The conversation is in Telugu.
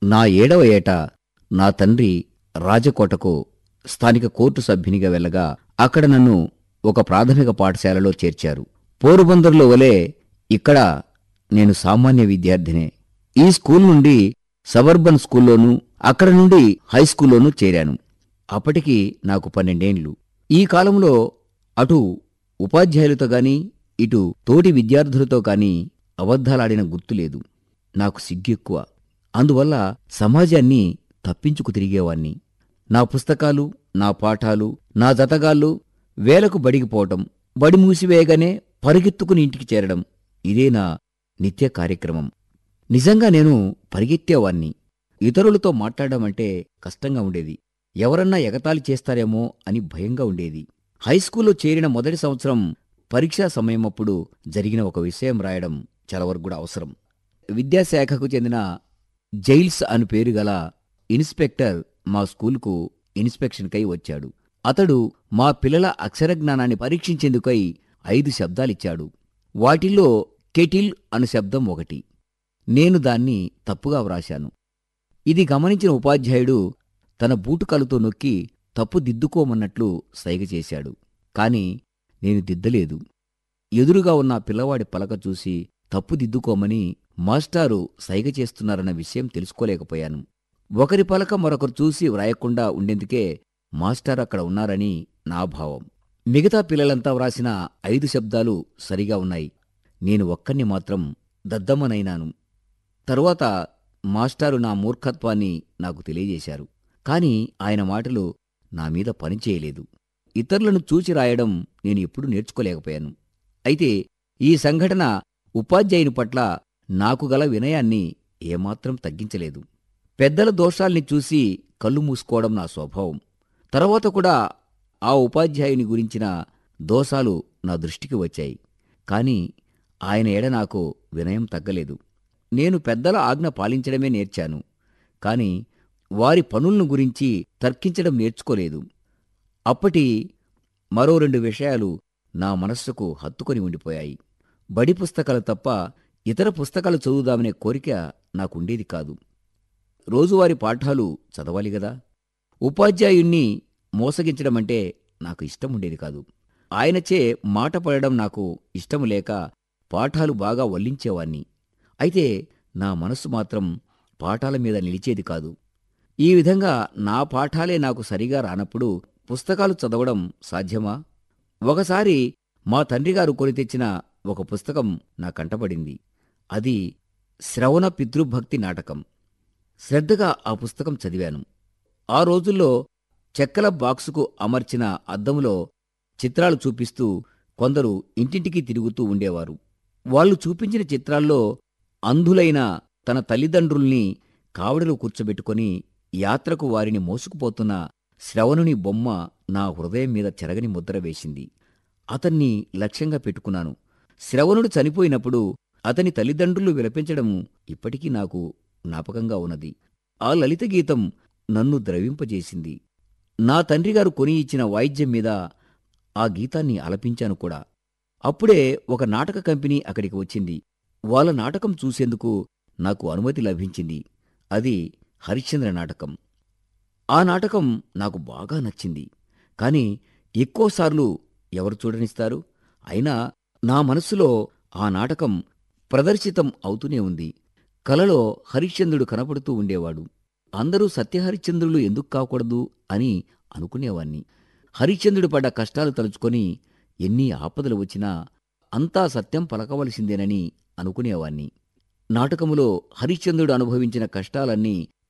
నా ఏడవ ఏట నా తండ్రి రాజకోటకు స్థానిక కోర్టు సభ్యునిగా వెళ్ళగా అక్కడ నన్ను ఒక ప్రాథమిక పాఠశాలలో చేర్చారు పోరుబందర్లో వలె ఇక్కడ నేను సామాన్య విద్యార్థినే ఈ స్కూల్ నుండి సబర్బన్ స్కూల్లోనూ అక్కడ నుండి హై స్కూల్లోనూ చేరాను అప్పటికి నాకు పన్నెండేండ్లు ఈ కాలంలో అటు ఉపాధ్యాయులతో గాని ఇటు తోటి విద్యార్థులతో కాని అబద్ధాలాడిన గుర్తులేదు నాకు సిగ్గు ఎక్కువ అందువల్ల సమాజాన్ని తప్పించుకు తిరిగేవాణ్ణి నా పుస్తకాలు నా పాఠాలు నా జతగాళ్ళు వేలకు బడిగిపోవటం బడి మూసివేయగానే పరిగెత్తుకుని ఇంటికి చేరడం ఇదే నా నిత్య కార్యక్రమం నిజంగా నేను పరిగెత్తేవాణ్ణి ఇతరులతో మాట్లాడడం అంటే కష్టంగా ఉండేది ఎవరన్నా ఎగతాళి చేస్తారేమో అని భయంగా ఉండేది హైస్కూల్లో చేరిన మొదటి సంవత్సరం పరీక్షా సమయమప్పుడు జరిగిన ఒక విషయం రాయడం చాలా వరకు కూడా అవసరం విద్యాశాఖకు చెందిన జైల్స్ అని పేరు గల ఇన్స్పెక్టర్ మా స్కూలుకు ఇన్స్పెక్షన్కై వచ్చాడు అతడు మా పిల్లల అక్షర జ్ఞానాన్ని పరీక్షించేందుకై ఐదు శబ్దాలిచ్చాడు వాటిల్లో కెటిల్ అను శబ్దం ఒకటి నేను దాన్ని తప్పుగా వ్రాశాను ఇది గమనించిన ఉపాధ్యాయుడు తన బూటుకాలుతో నొక్కి తప్పు దిద్దుకోమన్నట్లు సైగ చేశాడు కాని నేను దిద్దలేదు ఎదురుగా ఉన్న పిల్లవాడి పలక చూసి తప్పు దిద్దుకోమని మాస్టారు సైగ చేస్తున్నారన్న విషయం తెలుసుకోలేకపోయాను ఒకరి పలక మరొకరు చూసి వ్రాయకుండా ఉండేందుకే మాస్టర్ అక్కడ ఉన్నారని నా భావం మిగతా పిల్లలంతా వ్రాసిన ఐదు శబ్దాలు సరిగా ఉన్నాయి నేను ఒక్కన్ని మాత్రం దద్దమ్మనైనాను తరువాత మాస్టారు నా మూర్ఖత్వాన్ని నాకు తెలియజేశారు కాని ఆయన మాటలు నా మీద పనిచేయలేదు ఇతరులను చూచి రాయడం నేను ఎప్పుడూ నేర్చుకోలేకపోయాను అయితే ఈ సంఘటన ఉపాధ్యాయుని పట్ల నాకు గల వినయాన్ని ఏమాత్రం తగ్గించలేదు పెద్దల దోషాల్ని చూసి కళ్ళు మూసుకోవడం నా స్వభావం తర్వాత కూడా ఆ ఉపాధ్యాయుని గురించిన దోషాలు నా దృష్టికి వచ్చాయి కాని ఆయన ఎడ నాకు వినయం తగ్గలేదు నేను పెద్దల ఆజ్ఞ పాలించడమే నేర్చాను కాని వారి పనులను గురించి తర్కించడం నేర్చుకోలేదు అప్పటి మరో రెండు విషయాలు నా మనస్సుకు హత్తుకొని ఉండిపోయాయి బడి పుస్తకాలు తప్ప ఇతర పుస్తకాలు చదువుదామనే కోరిక నాకుండేది కాదు రోజువారీ పాఠాలు చదవాలి గదా ఉపాధ్యాయుణ్ణి మోసగించడమంటే నాకు ఇష్టం ఉండేది కాదు ఆయనచే మాట పడడం నాకు ఇష్టము లేక పాఠాలు బాగా వల్లించేవాణ్ణి అయితే నా మనస్సు మాత్రం పాఠాల మీద నిలిచేది కాదు ఈ విధంగా నా పాఠాలే నాకు సరిగా రానప్పుడు పుస్తకాలు చదవడం సాధ్యమా ఒకసారి మా తండ్రిగారు కొని తెచ్చిన ఒక పుస్తకం నా కంటపడింది అది శ్రవణ పితృభక్తి నాటకం శ్రద్ధగా ఆ పుస్తకం చదివాను ఆ రోజుల్లో చెక్కల బాక్సుకు అమర్చిన అద్దంలో చిత్రాలు చూపిస్తూ కొందరు ఇంటింటికి తిరుగుతూ ఉండేవారు వాళ్ళు చూపించిన చిత్రాల్లో అంధులైన తన తల్లిదండ్రుల్ని కావడిలో కూర్చోబెట్టుకొని యాత్రకు వారిని మోసుకుపోతున్న శ్రవణుని బొమ్మ నా హృదయం మీద చెరగని ముద్ర వేసింది అతన్ని లక్ష్యంగా పెట్టుకున్నాను శ్రవణుడు చనిపోయినప్పుడు అతని తల్లిదండ్రులు విలపించడం ఇప్పటికీ నాకు జ్ఞాపకంగా ఉన్నది ఆ లలిత గీతం నన్ను ద్రవింపజేసింది నా తండ్రిగారు కొని ఇచ్చిన వాయిద్యం మీద ఆ గీతాన్ని ఆలపించాను కూడా అప్పుడే ఒక నాటక కంపెనీ అక్కడికి వచ్చింది వాళ్ళ నాటకం చూసేందుకు నాకు అనుమతి లభించింది అది హరిశ్చంద్ర నాటకం ఆ నాటకం నాకు బాగా నచ్చింది కాని ఎక్కువసార్లు ఎవరు చూడనిస్తారు అయినా నా మనస్సులో ఆ నాటకం ప్రదర్శితం అవుతూనే ఉంది కలలో హరిశ్చంద్రుడు కనపడుతూ ఉండేవాడు అందరూ సత్యహరిశ్చంద్రులు ఎందుకు కాకూడదు అని అనుకునేవాణ్ణి హరిశ్చంద్రుడు పడ్డ కష్టాలు తలుచుకొని ఎన్ని ఆపదలు వచ్చినా అంతా సత్యం పలకవలసిందేనని అనుకునేవాణ్ణి నాటకములో హరిశ్చంద్రుడు అనుభవించిన కష్టాలన్నీ